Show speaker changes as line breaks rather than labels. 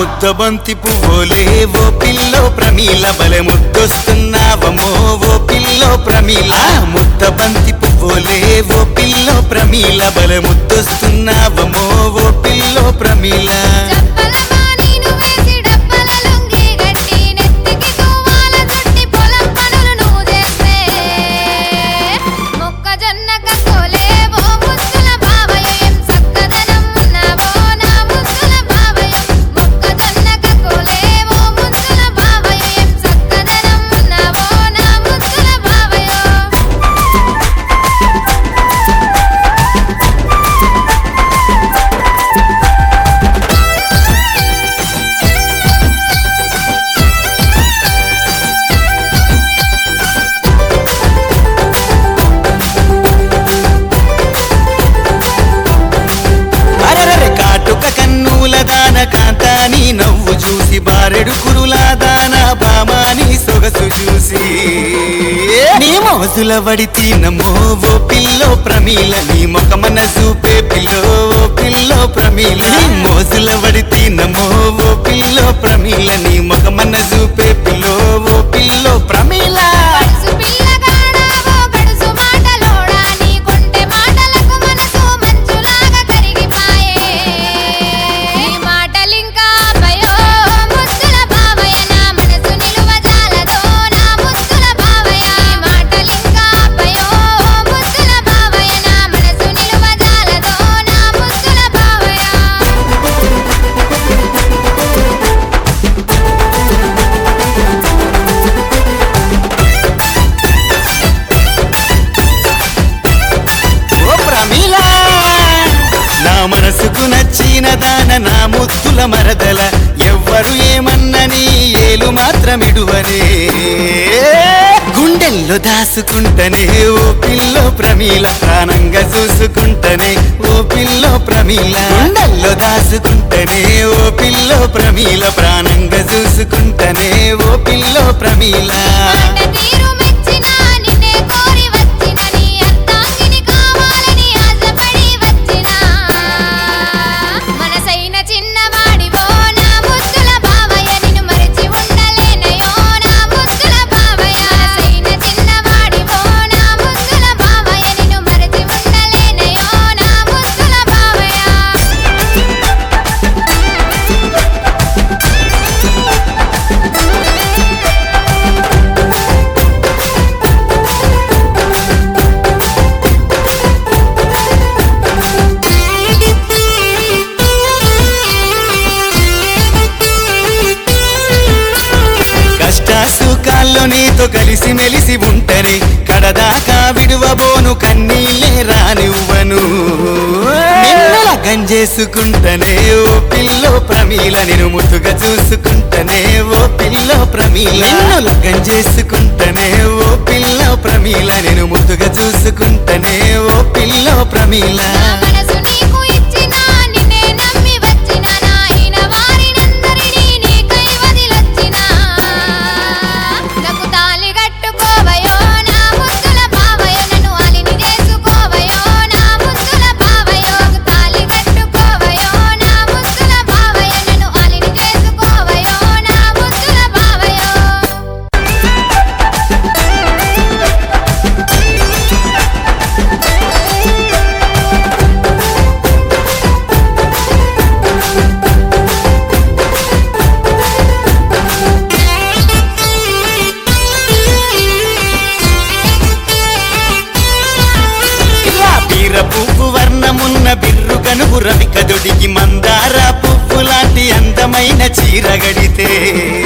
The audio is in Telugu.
ముద్దబంతి పువ్వులే ఓ పిల్లో ప్రమీల బలె ముద్దొస్తున్నావమో ఓ పిల్లో ప్రమీల ముద్దబంతి పువ్వులే ఓ పిల్లో ప్రమీల బలె ముద్దొస్తున్నావమో ఓ పిల్లో ప్రమీల
చప్పలమా నీను వేసి డబ్బల లుంగి గట్టి నెత్తికి తువ్వాల చుట్టి పొలం పనులు నువ్వు చేస్తే మొక్కజొన్న కక్కోలే ఓ ముద్దుల బావయ్య ఏం చక్కదనం ఉన్నావో నా ముద్దుల బావయ్య మొక్కజొన్న కక్కోలే ఓ ముద్దుల బావయ్య ఏం చక్కదనం ఉన్నావో నా ముద్దుల బావయ్య
అరరరే కాటుక కన్నుల దాన కాంతాని నవ్వు చూసి బారెడు కురుల దాన భామాని సొగసు చూసి నీ మోసుల వడి తీనమో ఓ పిల్లో ప్రమీల నీ ముఖమన చూపే పిల్లో ఓ పిల్లో ప్రమీల నీ మోసుల వడి తీనమో ఓ పిల్లో ప్రమీల నీ ముఖమన చూపే పిల్లో ఓ పిల్లో ప్రమీల
గడుసు పిల్లగాడావో గడుసు మాటలోడా నీ కొంటె మాటలకు మనసు మంచులాగా కరిగిపాయే నీ మాటలింకా ఆపయో ముద్దుల బావయ్య నా మనసు నిలువ జాలదో నా ముద్దుల బావయ్య నీ మాటలింకా ఆపయో ముద్దుల బావయ్య నా మనసు నిలువ జాలదో నా ముద్దుల బావయ్య
ఓ ప్రమీల నా మనసుకు నచ్చిన దాన నా ముద్దుల మరదల ఎవ్వరు ఏమన్నని ఏలు మాత్రమిడువనే గుండెల్లో దాసుకుంటనే ఓ పిల్లో ప్రమీల ప్రాణంగా చూసుకుంటనే ఓ పిల్లో ప్రమీల గుండెల్లో దాసుకుంటనే ఓ పిల్లో ప్రమీల ప్రాణంగా చూసుకుంటనే ఓ పిల్లో ప్రమీల
మాట తీరు మెచ్చినా నిన్నే కోరి వచ్చిన నీ అర్థాంగిని కావాలని ఆశపడి వచ్చిన మనసైన చిన్నవాడివో నా ముద్దుల బావయ్య నిన్ను మరిచి ఉండలేనయో నా ముద్దుల బావయ్య మనసైన చిన్నవాడివో నా ముద్దుల బావయ్య నిన్ను మరిచి ఉండలేనయో నా ముద్దుల బావయ్య
కష్ట సుఖాల్లో నీతో కలిసి మెలిసి ఉంటనే కడదాకా విడువబోను కన్నీళ్ళే రానివ్వను నిన్ను లగ్గం చేసుకుంటనే ఓ పిల్లో ప్రమీల నేను ముద్దుగా చూసుకుంటనే ఓ పిల్లో ప్రమీల నిన్ను లగ్గం చేసుకుంటనే ఓ పిల్లో ప్రమీల నేను ముద్దుగా చూసుకుంటనే ఓ పిల్లో ప్రమీల
నా మనసు నీకు ఇచ్చినా నిన్నే నమ్మి వచ్చిన నాయన వారినందరినీ నీకై వదిలొచ్చినా నాకు తాళి కట్టుకోవయో నా ముద్దుల బావయ్య నన్ను అలిని చేసుకోవయో నా ముద్దుల బావయ్య నాకు తాళి కట్టుకోవయో నా ముద్దుల బావయ్య నన్ను అలిని చేసుకోవయో నా ముద్దుల బావయ్య
ఇలా బీర పువ్వు వర్ణమున్న బిర్రు కనుగు రవికదుడికి మందార పువ్వు లాంటి అందమైన చీర గడితే